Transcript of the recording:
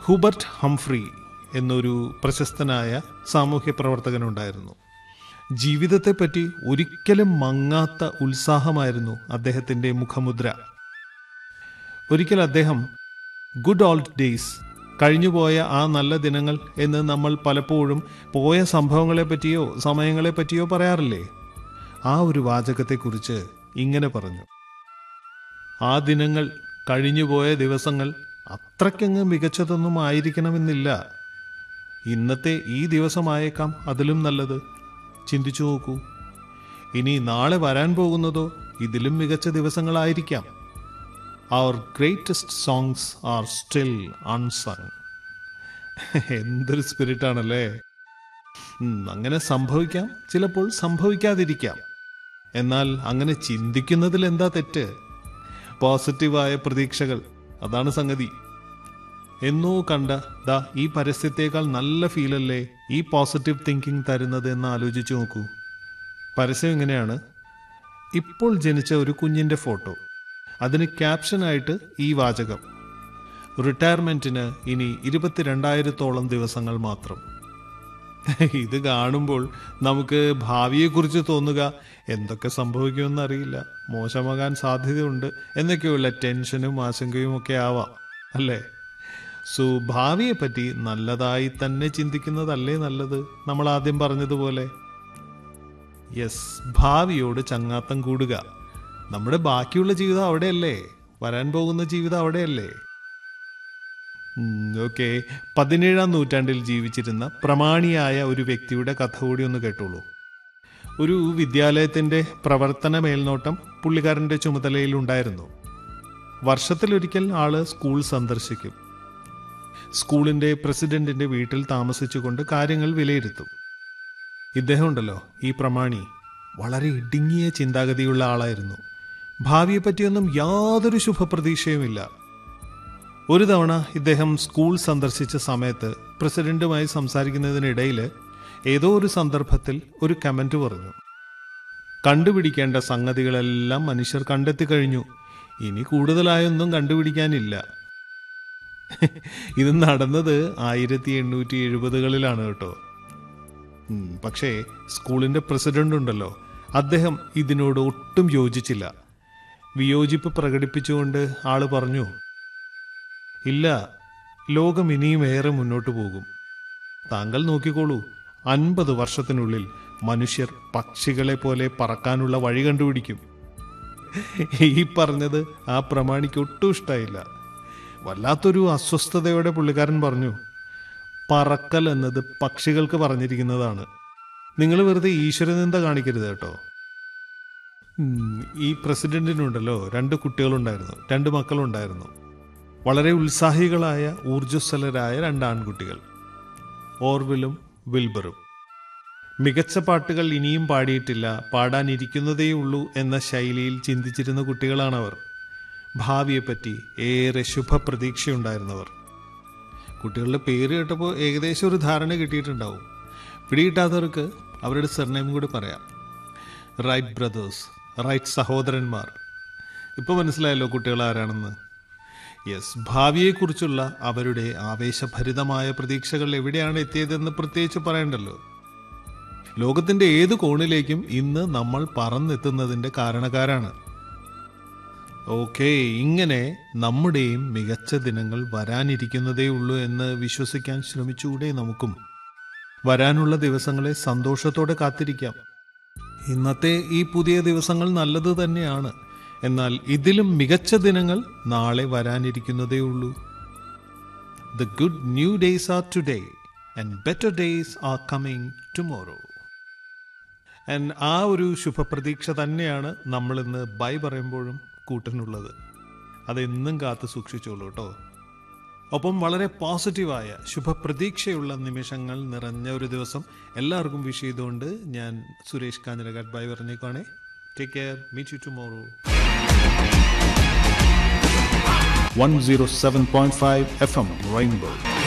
Hubert Humphrey എന്നൊരു പ്രശസ്തനായ സാമൂഹ്യ പ്രവർത്തകനുണ്ടായിരുന്നു ജീവിതത്തെപ്പറ്റി ഒരിക്കലും മങ്ങാത്ത ഉത്സാഹമായിരുന്നു അദ്ദേഹത്തിൻ്റെ മുഖമുദ്ര ഒരിക്കൽ അദ്ദേഹം ഗുഡ് ഓൾഡ് ഡേയ്സ് കഴിഞ്ഞുപോയ ആ നല്ല ദിനങ്ങൾ എന്ന് നമ്മൾ പലപ്പോഴും പോയ സംഭവങ്ങളെ പറ്റിയോ സമയങ്ങളെ പറ്റിയോ പറയാറില്ലേ ആ ഒരു വാചകത്തെക്കുറിച്ച് ഇങ്ങനെ പറഞ്ഞു ആ ദിനങ്ങൾ കഴിഞ്ഞുപോയ ദിവസങ്ങൾ അത്രയ്ക്കങ്ങ് മികച്ചതൊന്നും ആയിരിക്കണമെന്നില്ല ഇന്നത്തെ ഈ ദിവസമായേക്കാം അതിലും നല്ലത് ചിന്തിച്ചു നോക്കൂ ഇനി നാളെ വരാൻ പോകുന്നതോ ഇതിലും മികച്ച ദിവസങ്ങളായിരിക്കാം അവർ greatest songs are still unsung എന്തൊരു സ്പിരിറ്റാണല്ലേ ഉം, അങ്ങനെ സംഭവിക്കാം ചിലപ്പോൾ സംഭവിക്കാതിരിക്കാം എന്നാൽ അങ്ങനെ ചിന്തിക്കുന്നതിൽ എന്താ തെറ്റ് പോസിറ്റീവായ പ്രതീക്ഷകൾ അതാണ് സംഗതി എന്നോ കണ്ട ദാ ഈ പരസ്യത്തേക്കാൾ നല്ല ഫീലല്ലേ ഈ പോസിറ്റീവ് തിങ്കിങ് തരുന്നത് എന്ന് ആലോചിച്ചു നോക്കൂ പരസ്യം ഇങ്ങനെയാണ് ഇപ്പോൾ ജനിച്ച ഒരു കുഞ്ഞിൻ്റെ ഫോട്ടോ അതിന് ക്യാപ്ഷനായിട്ട് ഈ വാചകം റിട്ടയർമെൻറ്റിന് ഇനി ഇരുപത്തിരണ്ടായിരത്തോളം ദിവസങ്ങൾ മാത്രം ഇത് കാണുമ്പോൾ നമുക്ക് ഭാവിയെക്കുറിച്ച് തോന്നുക എന്തൊക്കെ സംഭവിക്കുമെന്ന് അറിയില്ല മോശമാകാൻ സാധ്യതയുണ്ട് എന്നൊക്കെയുള്ള ടെൻഷനും ആശങ്കയും ഒക്കെ ആവാം അല്ലേ സോ ഭാവിയെപ്പറ്റി നല്ലതായി തന്നെ ചിന്തിക്കുന്നതല്ലേ നല്ലത് നമ്മൾ ആദ്യം പറഞ്ഞതുപോലെ യെസ് ഭാവിയോട് ചങ്ങാത്തം കൂടുക നമ്മുടെ ബാക്കിയുള്ള ജീവിതം അവിടെയല്ലേ വരാൻ പോകുന്ന ജീവിതം അവിടെയല്ലേ ഓക്കെ പതിനേഴാം നൂറ്റാണ്ടിൽ ജീവിച്ചിരുന്ന പ്രമാണിയായ ഒരു വ്യക്തിയുടെ കഥ കൂടി ഒന്ന് കേട്ടോളൂ ഒരു വിദ്യാലയത്തിന്റെ പ്രവർത്തന മേൽനോട്ടം പുള്ളിക്കാരന്റെ ചുമതലയിൽ ഉണ്ടായിരുന്നു വർഷത്തിലൊരിക്കൽ ആള് സ്കൂൾ സന്ദർശിക്കും സ്കൂളിന്റെ പ്രസിഡന്റിന്റെ വീട്ടിൽ താമസിച്ചുകൊണ്ട് കാര്യങ്ങൾ വിലയിരുത്തും ഇദ്ദേഹം ഉണ്ടല്ലോ ഈ പ്രമാണി വളരെ ഇടുങ്ങിയ ചിന്താഗതിയുള്ള ആളായിരുന്നു ഭാവിയെപ്പറ്റിയൊന്നും യാതൊരു ശുഭപ്രതീക്ഷയുമില്ല ഒരു തവണ ഇദ്ദേഹം സ്കൂൾ സന്ദർശിച്ച സമയത്ത് പ്രസിഡന്റുമായി സംസാരിക്കുന്നതിനിടയിൽ ഏതോ ഒരു സന്ദർഭത്തിൽ ഒരു കമന്റ് പറഞ്ഞു കണ്ടുപിടിക്കേണ്ട സംഗതികളെല്ലാം മനുഷ്യർ കണ്ടെത്തി കഴിഞ്ഞു ഇനി കൂടുതലായൊന്നും കണ്ടുപിടിക്കാനില്ല ഇത് നടന്നത് ആയിരത്തി എണ്ണൂറ്റി എഴുപതുകളിലാണ് കേട്ടോ ഉം, പക്ഷേ സ്കൂളിന്റെ പ്രസിഡന്റ് ഉണ്ടല്ലോ അദ്ദേഹം ഇതിനോട് ഒട്ടും യോജിച്ചില്ല വിയോജിപ്പ് പ്രകടിപ്പിച്ചുകൊണ്ട് ആള് പറഞ്ഞു ഇല്ല ലോകം ഇനിയും ഏറെ മുന്നോട്ട് പോകും താങ്കൾ നോക്കിക്കോളൂ അൻപത് വർഷത്തിനുള്ളിൽ മനുഷ്യർ പക്ഷികളെ പോലെ പറക്കാനുള്ള വഴി കണ്ടുപിടിക്കും ഈ പറഞ്ഞത് ആ പ്രമാണിക്ക് ഒട്ടും ഇഷ്ടായില്ല വല്ലാത്തൊരു അസ്വസ്ഥതയോടെ പുള്ളിക്കാരൻ പറഞ്ഞു പറക്കൽ എന്നത് പക്ഷികൾക്ക് പറഞ്ഞിരിക്കുന്നതാണ് നിങ്ങൾ വെറുതെ ഈശ്വരനിന്ദ കാണിക്കരുത് കേട്ടോ ഉം, ഈ പ്രസിഡന്റിനുണ്ടല്ലോ രണ്ട് കുട്ടികളുണ്ടായിരുന്നു രണ്ട് മക്കളുണ്ടായിരുന്നു വളരെ ഉത്സാഹികളായ ഊർജ്ജസ്വലരായ രണ്ട് ആൺകുട്ടികൾ ഓർവിലും വിൽബറും മികച്ച പാട്ടുകൾ ഇനിയും പാടിയിട്ടില്ല പാടാനിരിക്കുന്നതേയുള്ളൂ എന്ന ശൈലിയിൽ ചിന്തിച്ചിരുന്ന കുട്ടികളാണവർ ഭാവിയെപ്പറ്റി ഏറെ ശുഭപ്രതീക്ഷയുണ്ടായിരുന്നവർ കുട്ടികളുടെ പേര് കേട്ടപ്പോൾ ഏകദേശം ഒരു ധാരണ കിട്ടിയിട്ടുണ്ടാവും പിടികിട്ടാത്തവർക്ക് അവരുടെ സർനെയിം കൂടി പറയാം റൈറ്റ് ബ്രദേഴ്സ് റൈറ്റ് സഹോദരന്മാർ ഇപ്പോൾ മനസ്സിലായല്ലോ കുട്ടികൾ ആരാണെന്ന് യെസ് ഭാവിയെക്കുറിച്ചുള്ള അവരുടെ ആവേശഭരിതമായ പ്രതീക്ഷകൾ എവിടെയാണ് എത്തിയതെന്ന് പ്രത്യേകിച്ച് പറയണ്ടല്ലോ ലോകത്തിന്റെ ഏത് കോണിലേക്കും ഇന്ന് നമ്മൾ പറന്നെത്തുന്നതിന്റെ കാരണക്കാരാണ് ഓക്കെ ഇങ്ങനെ നമ്മുടെയും മികച്ച ദിനങ്ങൾ വരാനിരിക്കുന്നതേ ഉള്ളൂ എന്ന് വിശ്വസിക്കാൻ ശ്രമിച്ചുകൂടെ നമുക്കും വരാനുള്ള ദിവസങ്ങളെ സന്തോഷത്തോടെ കാത്തിരിക്കാം ഇന്നത്തെ ഈ പുതിയ ദിവസങ്ങൾ നല്ലത് തന്നെയാണ് എന്നാൽ ഇതിലും മികച്ച ദിനങ്ങൾ നാളെ വരാനിരിക്കുന്നതേ ഉള്ളൂ the good new days are today and better days are coming tomorrow and ആ ഒരു ശുഭപ്രതീക്ഷ തന്നെയാണ് നമ്മൾ ഇന്ന് ബൈ പറയുമ്പോഴും കൂട്ടിനുള്ളത് അതെന്നും കാത്തു സൂക്ഷിച്ചോളൂ കേട്ടോ ഒപ്പം വളരെ പോസിറ്റീവായ ശുഭപ്രതീക്ഷയുള്ള നിമിഷങ്ങൾ നിറഞ്ഞ ഒരു ദിവസം എല്ലാവർക്കും വിഷ് ചെയ്തുകൊണ്ട് ഞാൻ സുരേഷ് കാഞ്ഞിരകാട് ബൈ പറഞ്ഞേക്കാണേ take care meet you tomorrow 107.5 FM Rainbow.